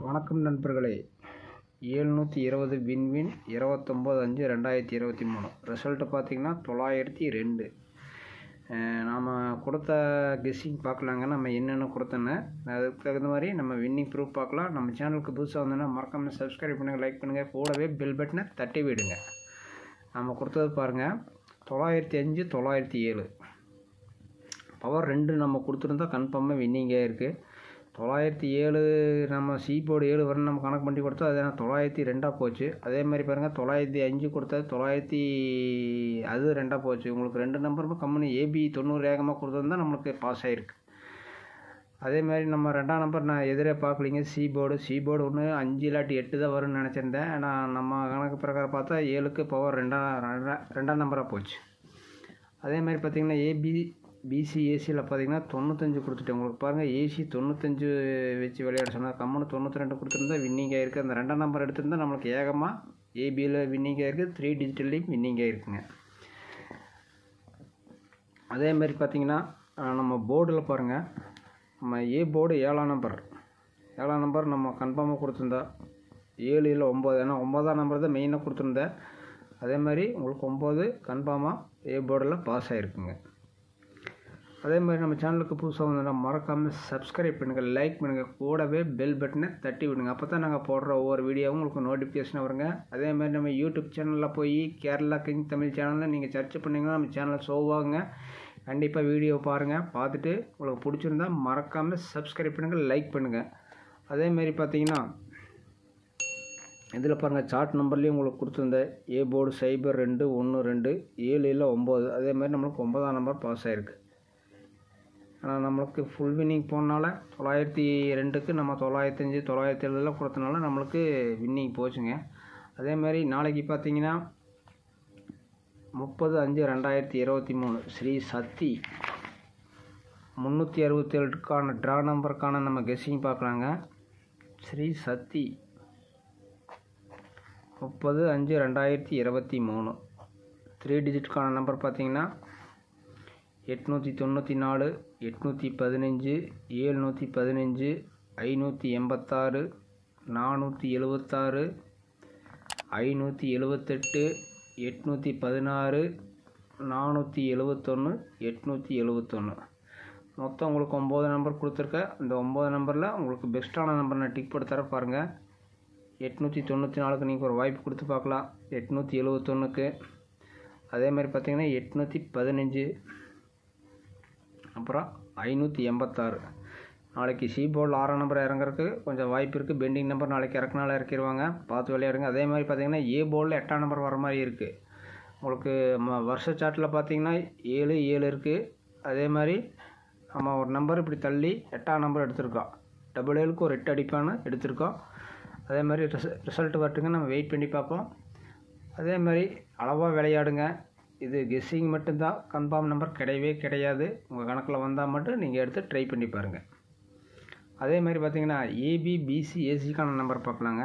வணக்கம் நண்பர்களே ஏழ்நூற்றி இருபது வின்வின் இருபத்தொம்போது அஞ்சு ரெண்டாயிரத்தி இருபத்தி மூணு ரிசல்ட்டு பார்த்தீங்கன்னா தொள்ளாயிரத்தி ரெண்டு நாம் கொடுத்த கெஸ்ஸிங் பார்க்கலாங்க நம்ம என்னென்ன கொடுத்தோன்னு அதுக்கு தகுந்த மாதிரி நம்ம வின்னிங் ப்ரூஃப் பார்க்கலாம் நம்ம சேனலுக்கு புதுசாக வந்தோன்னா மறக்காமல் சப்ஸ்கிரைப் பண்ணுங்கள் லைக் பண்ணுங்கள் கூடவே பெல் பட்டனை தட்டி விடுங்க நம்ம கொடுத்தது பாருங்கள் தொள்ளாயிரத்தி அஞ்சு தொள்ளாயிரத்தி ஏழு பவர் ரெண்டு நம்ம கொடுத்துருந்தா கன்ஃபார்மாக வின்னிங்கே இருக்குது தொள்ளாயிரத்தி ஏழு நம்ம சி போர்டு ஏழு வரணும் நம்ம கணக்கு பண்ணி கொடுத்தோம் அது என்ன தொள்ளாயிரத்தி ரெண்டாக போச்சு அதே மாதிரி பாருங்கள் தொள்ளாயிரத்தி அஞ்சு கொடுத்தது தொள்ளாயிரத்தி அது ரெண்டாக போச்சு உங்களுக்கு ரெண்டு நம்பருமே கம்பெனி ஏபி தொண்ணூறு வேகமாக கொடுத்துருந்தா நம்மளுக்கு பாஸ் ஆகிருக்கு அதே மாதிரி நம்ம ரெண்டாம் நம்பர் நான் எதிரே பார்க்கலிங்க சி போர்டு சி போர்டு ஒன்று அஞ்சு இல்லாட்டி எட்டு தான் வரும்னு நினச்சிருந்தேன் ஆனால் நம்ம கணக்கு பிரகாரம் பார்த்தா ஏழுக்கு பவர் ரெண்டாம் ரெண்டா ரெண்டாம் நம்பராக போச்சு அதே மாதிரி பார்த்திங்கன்னா ஏபி பிசி ஏசியில் பார்த்தீங்கன்னா தொண்ணூத்தஞ்சு கொடுத்துட்டேன் உங்களுக்கு பாருங்கள் ஏசி தொண்ணூத்தஞ்சு வச்சு விளையாட சொன்னால் கம்முன்னு தொண்ணூற்றி ரெண்டு கொடுத்துருந்தா வின்னிங் ஆகிருக்கு அந்த ரெண்டாம் நம்பர் எடுத்திருந்தா நம்மளுக்கு ஏகமாக ஏபியில் வின்னிங் ஆகிருக்கு த்ரீ டிஜிட்டல்லையும் வின்னிங் ஆகிருக்குங்க அதே மாதிரி பார்த்தீங்கன்னா நம்ம போர்டில் பாருங்கள் நம்ம ஏ போர்டு ஏழாம் நம்பர் ஏழாம் நம்பர் நம்ம கன்ஃபார்மாக கொடுத்துருந்தா ஏழு இல்லை ஒம்பது ஏன்னா ஒம்பதாம் நம்பர் தான் மெயினாக கொடுத்துருந்தேன் அதே மாதிரி உங்களுக்கு ஒம்பது கன்ஃபார்மாக ஏ போர்டில் பாஸ் ஆகிருக்குங்க அதே மாதிரி நம்ம சேனலுக்கு புதுசாக வந்தோம்னா மறக்காமல் சப்ஸ்கிரைப் பண்ணுங்கள் லைக் பண்ணுங்கள் கூடவே பெல் பட்டனை தட்டி விடுங்க அப்போ தான் நாங்கள் போடுற ஒவ்வொரு வீடியோவும் உங்களுக்கு நோட்டிஃபிகேஷன் வருங்க அதே மாதிரி நம்ம யூடியூப் சேனலில் போய் கேரளா கிங் தமிழ் சேனலில் நீங்கள் சர்ச் பண்ணிங்கன்னா நம்ம சேனலில் ஷோவாகுங்க கண்டிப்பாக வீடியோ பாருங்கள் பார்த்துட்டு உங்களுக்கு பிடிச்சிருந்தா மறக்காமல் சப்ஸ்கிரைப் பண்ணுங்கள் லைக் பண்ணுங்கள் அதேமாரி பார்த்தீங்கன்னா இதில் பாருங்கள் சார்ட் நம்பர்லேயும் உங்களுக்கு கொடுத்துருந்தேன் ஏ போர்டு சைபர் ரெண்டு ஒன்று ரெண்டு ஏழு இல்லை ஒம்பது அதே மாதிரி நம்மளுக்கு ஒன்பதாம் நம்பர் பாஸ் ஆகிருக்கு ஆனால் நம்மளுக்கு ஃபுல் வின்னிங் போனால தொள்ளாயிரத்தி ரெண்டுக்கு நம்ம தொள்ளாயிரத்தஞ்சு தொள்ளாயிரத்தி ஏழுலாம் கொடுத்தனால நம்மளுக்கு வின்னிங் போச்சுங்க அதே மாதிரி நாளைக்கு பார்த்தீங்கன்னா முப்பது அஞ்சு ரெண்டாயிரத்தி இருபத்தி மூணு ஸ்ரீ சக்தி முந்நூற்றி அறுபத்தேழுக்கான ட்ரா நம்பருக்கான நம்ம கெஸ்ஸிங் பார்க்கலாங்க ஸ்ரீ சக்தி முப்பது அஞ்சு ரெண்டாயிரத்தி இருபத்தி மூணு த்ரீ டிஜிட்கான நம்பர் பார்த்தீங்கன்னா எட்நூற்றி தொண்ணூற்றி நாலு எட்நூற்றி பதினஞ்சு ஏழ்நூற்றி பதினஞ்சு ஐநூற்றி எண்பத்தாறு நானூற்றி எழுபத்தாறு ஐநூற்றி எழுபத்தெட்டு எட்நூற்றி பதினாறு நானூற்றி எழுபத்தொன்று எட்நூற்றி எழுபத்தொன்று மொத்தம் உங்களுக்கு ஒம்பது நம்பர் கொடுத்துருக்கேன் இந்த ஒம்பது நம்பரில் உங்களுக்கு பெஸ்ட்டான நம்பர் நான் டிக் போட்டு தர பாருங்கள் எட்நூற்றி தொண்ணூற்றி நாலுக்கு நீங்கள் ஒரு வாய்ப்பு கொடுத்து பார்க்கலாம் எட்நூற்றி எழுபத்தொன்றுக்கு அதே மாதிரி பார்த்தீங்கன்னா எட்நூற்றி பதினஞ்சு அப்புறம் ஐநூற்றி எண்பத்தாறு நாளைக்கு சி போர்டில் ஆறாம் நம்பர் இறங்குறதுக்கு கொஞ்சம் வாய்ப்பு இருக்குது பெண்டிங் நம்பர் நாளைக்கு இறக்குனால இறக்கிடுவாங்க பார்த்து விளையாடுங்க அதே மாதிரி பார்த்தீங்கன்னா ஏ போர்டில் எட்டாம் நம்பர் வர மாதிரி இருக்குது உங்களுக்கு ம வருஷ சாட்டில் பார்த்தீங்கன்னா ஏழு ஏழு இருக்குது அதே மாதிரி நம்ம ஒரு நம்பர் இப்படி தள்ளி எட்டாம் நம்பர் எடுத்திருக்கோம் டபுள் ஏழுக்கு ஒரு எட்டு அடிப்பான்னு எடுத்திருக்கோம் அதே மாதிரி ரிச ரிசல்ட் வரட்டுங்க நம்ம வெயிட் பண்ணி பார்ப்போம் அதே மாதிரி அளவாக விளையாடுங்க இது கெஸ்ஸிங் மட்டும்தான் கன்ஃபார்ம் நம்பர் கிடையவே கிடையாது உங்கள் கணக்கில் வந்தால் மட்டும் நீங்கள் எடுத்து ட்ரை பண்ணி பாருங்கள் அதே மாதிரி பார்த்தீங்கன்னா ஏபி பிசி ஏசிக்கான நம்பர் பார்க்கலாங்க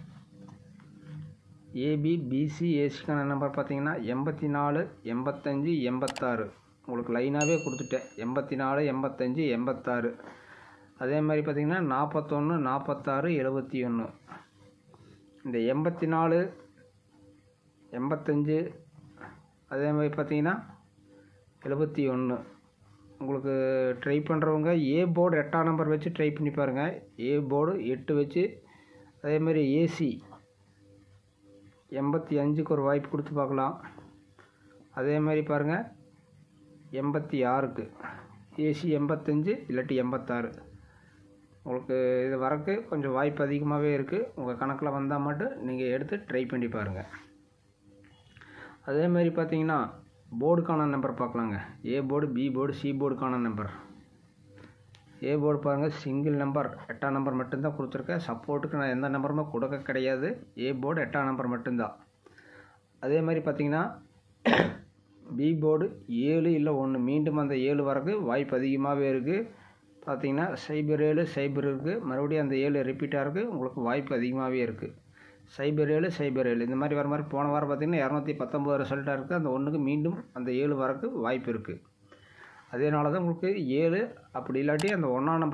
ஏபி பிசி ஏசிக்கான நம்பர் பார்த்தீங்கன்னா எண்பத்தி நாலு எண்பத்தஞ்சு எண்பத்தாறு உங்களுக்கு லைனாகவே கொடுத்துட்டேன் எண்பத்தி நாலு எண்பத்தஞ்சு எண்பத்தாறு அதே மாதிரி பார்த்திங்கன்னா நாற்பத்தொன்று நாற்பத்தாறு எழுபத்தி ஒன்று இந்த எண்பத்தி நாலு எண்பத்தஞ்சு அதே மாதிரி பார்த்தீங்கன்னா எழுபத்தி ஒன்று உங்களுக்கு ட்ரை பண்ணுறவங்க ஏ போர்டு எட்டாம் நம்பர் வச்சு ட்ரை பண்ணி பாருங்கள் ஏ போர்டு எட்டு வச்சு அதே மாதிரி ஏசி எண்பத்தி அஞ்சுக்கு ஒரு வாய்ப்பு கொடுத்து பார்க்கலாம் அதே மாதிரி பாருங்கள் எண்பத்தி ஆறுக்கு ஏசி எண்பத்தஞ்சு இல்லாட்டி எண்பத்தாறு உங்களுக்கு இது வரக்கு கொஞ்சம் வாய்ப்பு அதிகமாகவே இருக்குது உங்கள் கணக்கில் வந்தால் மட்டும் நீங்கள் எடுத்து ட்ரை பண்ணி பாருங்கள் அதே மாதிரி பார்த்தீங்கன்னா போர்டுக்கான நம்பர் பார்க்கலாங்க A board B board C போர்டுக்கான நம்பர் ஏ போர்டு பாருங்கள் சிங்கிள் நம்பர் எட்டாம் நம்பர் மட்டும்தான் கொடுத்துருக்கேன் சப்போர்ட்டுக்கு நான் எந்த நம்பருமே கொடுக்க கிடையாது ஏ போர்டு எட்டாம் நம்பர் மட்டும்தான் அதே மாதிரி பார்த்தீங்கன்னா பி போர்டு ஏழு இல்லை ஒன்று மீண்டும் அந்த ஏழு வரக்கு வாய்ப்பு அதிகமாகவே இருக்குது பார்த்தீங்கன்னா சைபர் ஏழு சைபர் இருக்குது மறுபடியும் அந்த ஏழு ரிப்பீட்டாக இருக்குது உங்களுக்கு வாய்ப்பு அதிகமாகவே இருக்குது சைபர் ஏழு சைபர் ஏழு இந்த மாதிரி வர மாதிரி போன வாரம் பார்த்திங்கன்னா இரநூத்தி பத்தொம்பது ரிசல்ட்டாக இருக்குது அந்த ஒன்றுக்கு மீண்டும் அந்த ஏழு வரக்கு வாய்ப்பு இருக்குது அதேனால தான் உங்களுக்கு ஏழு அப்படி இல்லாட்டி அந்த ஒன்றாம் நம்பர்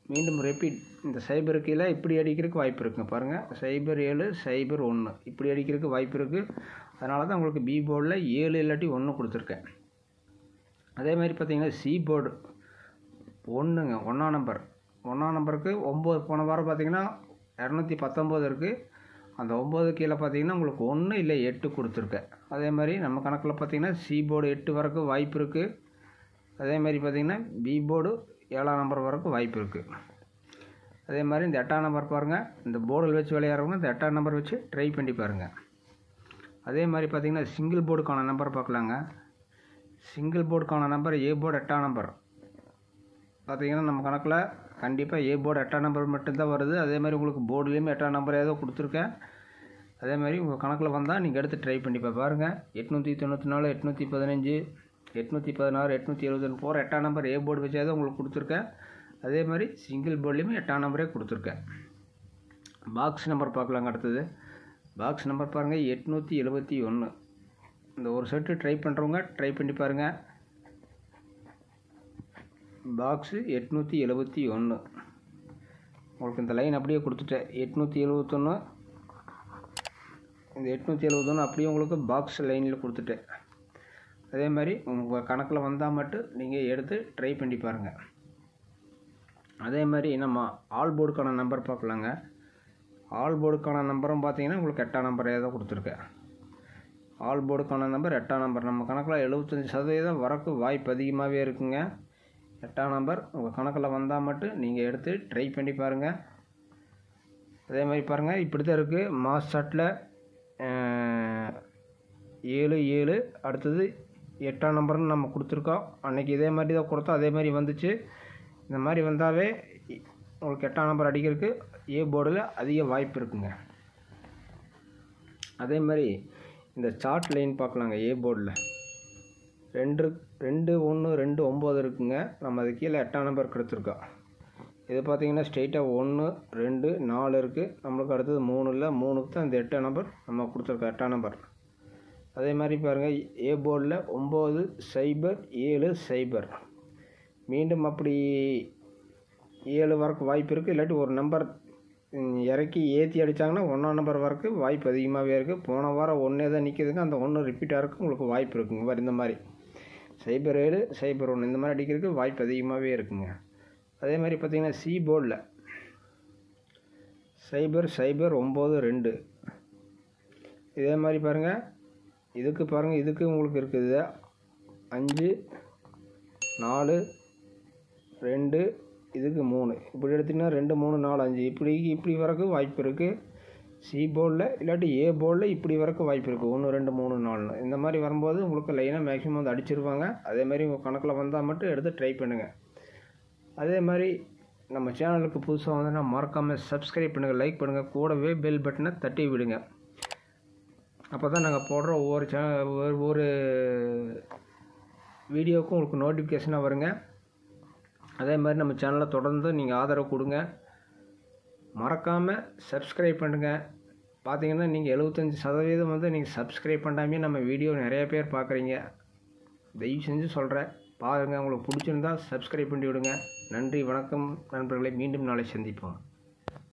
மீண்டும் ரிப்பீட் இந்த சைபர் கீழே இப்படி அடிக்கிறதுக்கு வாய்ப்பு இருக்குங்க பாருங்கள் சைபர் ஏழு சைபர் ஒன்று இப்படி அடிக்கிறதுக்கு வாய்ப்பு இருக்குது அதனால தான் உங்களுக்கு பி போர்டில் ஏழு இல்லாட்டி ஒன்று கொடுத்துருக்கேன் அதே மாதிரி பார்த்தீங்கன்னா சி போர்டு ஒன்றுங்க ஒன்றாம் நம்பர் ஒன்றாம் நம்பருக்கு ஒம்பது போன வாரம் பார்த்தீங்கன்னா இரநூத்தி பத்தொம்போது இருக்குது அந்த ஒம்பது கீழே பார்த்தீங்கன்னா உங்களுக்கு ஒன்று இல்லை எட்டு கொடுத்துருக்கேன் அதே மாதிரி நம்ம கணக்கில் பார்த்தீங்கன்னா சி போர்டு எட்டு வரைக்கும் வாய்ப்பு இருக்குது அதே மாதிரி பார்த்தீங்கன்னா பி போர்டு ஏழாம் நம்பர் வரைக்கும் வாய்ப்பு இருக்குது அதே மாதிரி இந்த எட்டாம் நம்பர் பாருங்கள் இந்த போர்டில் வச்சு விளையாடுறவங்க இந்த எட்டாம் நம்பர் வச்சு ட்ரை பண்ணி பாருங்கள் அதே மாதிரி பார்த்தீங்கன்னா சிங்கிள் போர்டுக்கான நம்பர் பார்க்கலாங்க சிங்கிள் போர்டுக்கான நம்பர் ஏ போர்டு எட்டாம் நம்பர் பார்த்தீங்கன்னா நம்ம கணக்கில் கண்டிப்பாக ஏ போர்டு எட்டாம் நம்பர் மட்டும்தான் வருது அதே மாதிரி உங்களுக்கு போர்டுலேயுமே எட்டாம் நம்பர் ஏதோ கொடுத்துருக்கேன் அதே மாதிரி உங்கள் கணக்கில் வந்தால் நீங்கள் எடுத்து ட்ரை பண்ணி பா- பாருங்கள் எட்நூற்றி தொண்ணூற்றி நாலு எட்நூற்றி பதினஞ்சு எட்நூற்றி பதினாறு எட்நூற்றி எழுபத்தொன்று போகிற எட்டாம் நம்பர் ஏ போர்டு வச்சே தான் உங்களுக்கு கொடுத்துருக்கேன் அதே மாதிரி சிங்கிள் போர்ட்லேயுமே எட்டாம் நம்பரே கொடுத்துருக்கேன் பாக்ஸ் நம்பர் பார்க்கலாங்க அடுத்தது பாக்ஸ் நம்பர் பாருங்கள் எட்நூற்றி எழுபத்தி ஒன்று இந்த ஒரு செட்டு ட்ரை பண்ணுறவங்க ட்ரை பண்ணி பாருங்கள் பாக்ஸு எட்நூற்றி எழுபத்தி ஒன்று உங்களுக்கு இந்த லைன் அப்படியே கொடுத்துட்டேன் எட்நூற்றி எழுபத்தொன்று இந்த எட்நூற்றி எழுபத்தொன்று அப்படியே உங்களுக்கு பாக்ஸ் லைனில் கொடுத்துட்டேன் அதே மாதிரி உங்கள் கணக்கில் வந்தால் மட்டும் நீங்கள் எடுத்து ட்ரை பண்ணி பாருங்கள் அதே மாதிரி நம்ம ஆல் போர்டுக்கான நம்பர் பார்க்கலாங்க ஆல் போர்டுக்கான நம்பரும் பார்த்தீங்கன்னா உங்களுக்கு எட்டாம் நம்பரே தான் கொடுத்துருக்கேன் ஆல் போர்டுக்கான நம்பர் எட்டாம் நம்பர் நம்ம கணக்கில் எழுபத்தஞ்சி சதவீதம் வரக்கு வாய்ப்பு அதிகமாகவே இருக்குங்க எட்டாம் நம்பர் உங்கள் கணக்கில் வந்தால் மட்டும் நீங்கள் எடுத்து ட்ரை பண்ணி பாருங்கள் அதே மாதிரி பாருங்கள் இப்படி தான் இருக்குது மாஸ் சாட்டில் ஏழு ஏழு அடுத்தது எட்டாம் நம்பர்னு நம்ம கொடுத்துருக்கோம் அன்றைக்கி இதே மாதிரி தான் கொடுத்தோம் அதே மாதிரி வந்துச்சு இந்த மாதிரி வந்தாவே இ- உங்களுக்கு எட்டாம் நம்பர் அடிக்கிறதுக்கு ஏ போர்டில் அதிக வாய்ப்பு இருக்குங்க அதே மாதிரி இந்த சார்ட் லைன் பார்க்கலாங்க ஏ போர்டில் ரெண்டு ரெண்டு ஒன்று ரெண்டு ஒம்பது இருக்குங்க நம்ம அது கீழே எட்டாம் நம்பர் கொடுத்துருக்கோம் இது பார்த்தீங்கன்னா ஸ்ட்ரெயிட்டாக ஒன்று ரெண்டு நாலு இருக்குது நம்மளுக்கு அடுத்தது மூணு இல்லை மூணுக்கு தான் இந்த எட்டாம் நம்பர் நம்ம கொடுத்துருக்கோம் எட்டாம் நம்பர் அதே மாதிரி பாருங்கள் ஏ போர்டில் ஒம்பது சைபர் ஏழு சைபர் மீண்டும் அப்படி ஏழு வரைக்கும் வாய்ப்பு இருக்குது இல்லாட்டி ஒரு நம்பர் ம், இறக்கி ஏற்றி அடித்தாங்கன்னா ஒன்றாம் நம்பர் வரைக்கும் வாய்ப்பு அதிகமாகவே இருக்குது போன வாரம் ஒன்றே தான் நிற்கிதுங்க அந்த ஒன்று ரிப்பீட் ஆகிறதுக்கு உங்களுக்கு வாய்ப்பு இருக்குங்க வேறு இந்த மாதிரி சைபர் ஏழு சைபர் ஒன்று இந்த மாதிரி அடிக்கிறதுக்கு வாய்ப்பு அதிகமாகவே இருக்குங்க அதே மாதிரி பார்த்தீங்கன்னா சி போர்டில் சைபர் சைபர் ஒம்பது ரெண்டு இதே மாதிரி பாருங்கள் இதுக்கு பாருங்கள் இதுக்கு உங்களுக்கு இருக்குது அஞ்சு நாலு ரெண்டு இதுக்கு மூணு இப்படி எடுத்திங்கன்னா ரெண்டு மூணு நாலு அஞ்சு இப்படி இப்படி வரைக்கும் வாய்ப்பு இருக்குது சி போர்டில் இல்லாட்டி ஏ போர்டில் இப்படி வரைக்கும் வாய்ப்பு இருக்குது ஒன்று ரெண்டு மூணு நாலுன்னு இந்த மாதிரி வரும்போது உங்களுக்கு லைனாக மேக்ஸிமம் வந்து அடிச்சிருவாங்க அதே மாதிரி உங்கள் கணக்கில் வந்தால் மட்டும் எடுத்து ட்ரை பண்ணுங்கள் அதே மாதிரி நம்ம சேனலுக்கு புதுசாக வந்து நான் மறக்காமல் சப்ஸ்கிரைப் பண்ணுங்கள் லைக் பண்ணுங்கள் கூடவே பெல் பட்டனை தட்டி விடுங்க அப்போ தான் நாங்கள் போடுற ஒவ்வொரு சே ஒவ்வொரு வீடியோவுக்கும் உங்களுக்கு நோட்டிஃபிகேஷனாக வருங்க அதே மாதிரி நம்ம சேனலை தொடர்ந்து நீங்கள் ஆதரவு கொடுங்க மறக்காமல் சப்ஸ்கிரைப் பண்ணுங்கள் பார்த்தீங்கன்னா நீங்கள் எழுபத்தஞ்சி சதவீதம் வந்து நீங்கள் சப்ஸ்கிரைப் பண்ணாமே நம்ம வீடியோ நிறைய பேர் பார்க்குறீங்க தயவு செஞ்சு சொல்கிறேன் பாருங்கள் உங்களுக்கு பிடிச்சிருந்தா சப்ஸ்கிரைப் பண்ணி விடுங்க நன்றி வணக்கம் நண்பர்களை மீண்டும் நாளை சந்திப்போம்